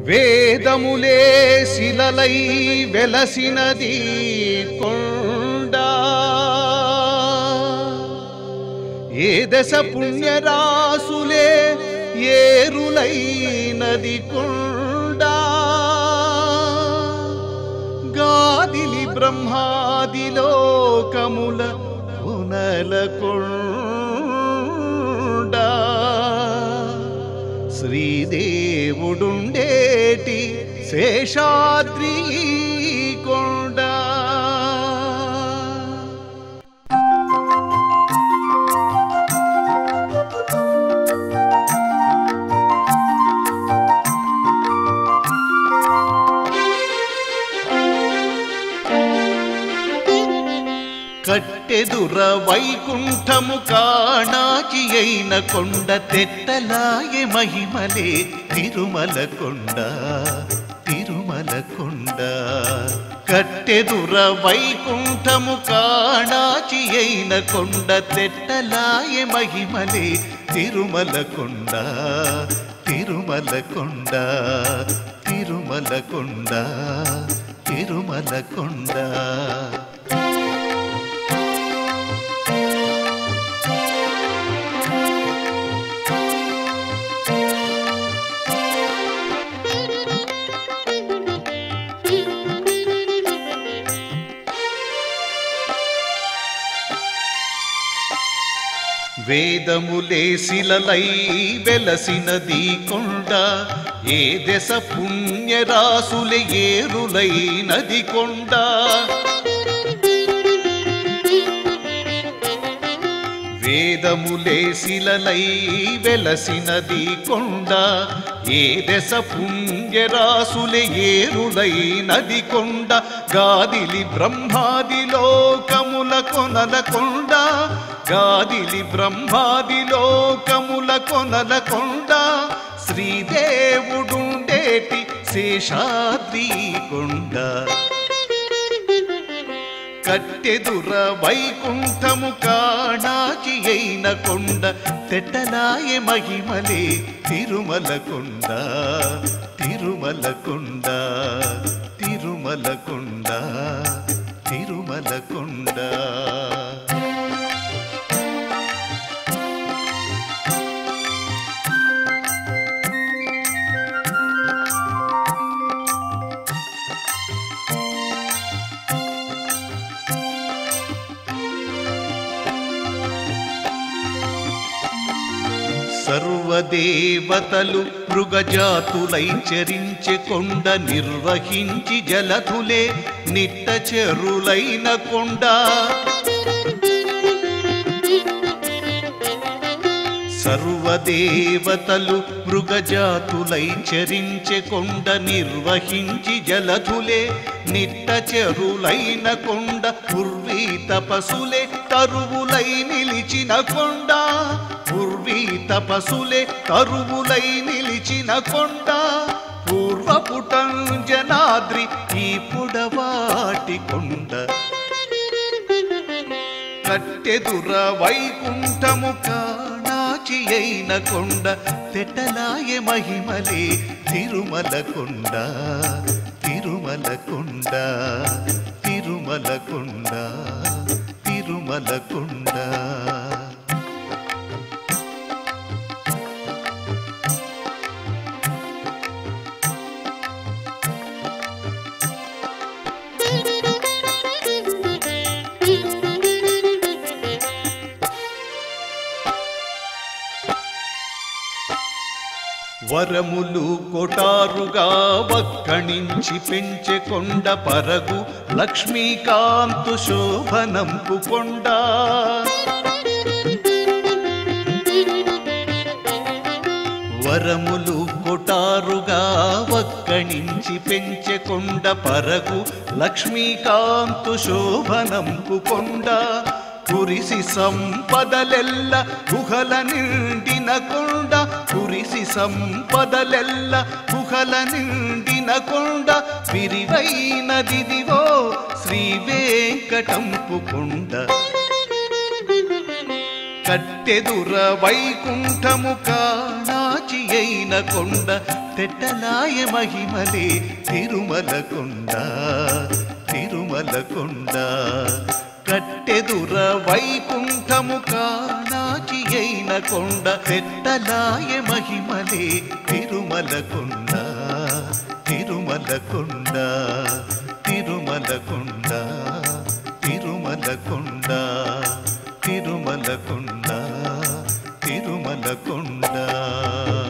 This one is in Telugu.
వేదములే శిలలై వెలసినది కొండ ఏ దశ పుణ్యరాసులే ఏరులైనది కొండ గాదిలి బ్రహ్మాది లోకముల పునల కొండ శ్రీదేవుడుండేటి శేషాద్రి కొండ కట్టెదుర వైకుంఠము కాణాచి అయిన కొండ తెట్టలాయే మహిమలే తిరుమల కొండ తిరుమల కొండ కట్టెదుర వైకుంఠము కాణాచి అయిన కొండ తెట్టలాయే మహిమలే తిరుమల కొండ తిరుమల కొండ తిరుమల కొండ తిరుమల కొండ వేదములే శిలలై వెలసినది కొండ ఏ దశ పుణ్యరాసులే ఏరులై నది కొండ వేదములే శిలలై వెలసినది కొండ ఏ దశ పుణ్యరాసులే ఏరులై నది కొండ గాదిలి బ్రహ్మాది లోకముల కొనల కొండ గాదిలి బ్రహ్మాది లోకముల కొనల కొండ శ్రీదేవుడుండేటి శేషాద్రి కొండ కట్టెదుర వైకుంఠము కాణాచి అయిన కొండ తెట్టలాయ మహిమలే తిరుమల కొండ తిరుమల కొండ తిరుమల కొండ తిరుమల కొండ సర్వదేవతలు మృగజాతులై చరించె కొండ నిర్వహించి జలధులే నిట్ట చెరులైన కొండ సర్వదేవతలు మృగజాతులై చరించె కొండ నిర్వహించి జలధులే నిట్ట చెరులైన కొండ పూర్వీ తపసులే తరువులై నిలిచిన కొండ పూర్వీ తపసులే తరువులై నిలిచిన కొండ పూర్వపుటంజనాద్రి ఈ పుడవాటి కొండ కట్టెదుర వైకుంఠము కాణాచి అయిన కొండ తెట్టలాయ మహిమలే తిరుమల కొండ తిరుమల కొండ తిరుమల కొండ తిరుమల కొండ వరములు కొటారుగా వక్కణించి పెంచె కొండ పరగు లక్ష్మీకాంతు శోభనంపు కొండ వరములు కొటారుగా వక్కణించి పెంచె కొండ పరగు లక్ష్మీకాంతు శోభనంపు కొండ కురిసి సంపదలెల్ల గుహల నిండిన కొండ కురిసి సంపదలెల్ల గుహల నిండిన కొండ విరివైనదిదివో శ్రీ వెంకటంపు కొండ కట్టెదుర వైకుంఠము కాణాచి కాణాచి అయిన కొండ తెట్టలాయ మహిమలే తిరుమల కొండ తిరుమల కొండ కట్టెదుర వైకుంఠము కాణాచి అయిన కొండ తెట్టలాయ మహిమలే తిరుమల కొండ తిరుమల కొండ తిరుమల కొండ తిరుమల కొండ తిరుమల కొండ తిరుమల కొండ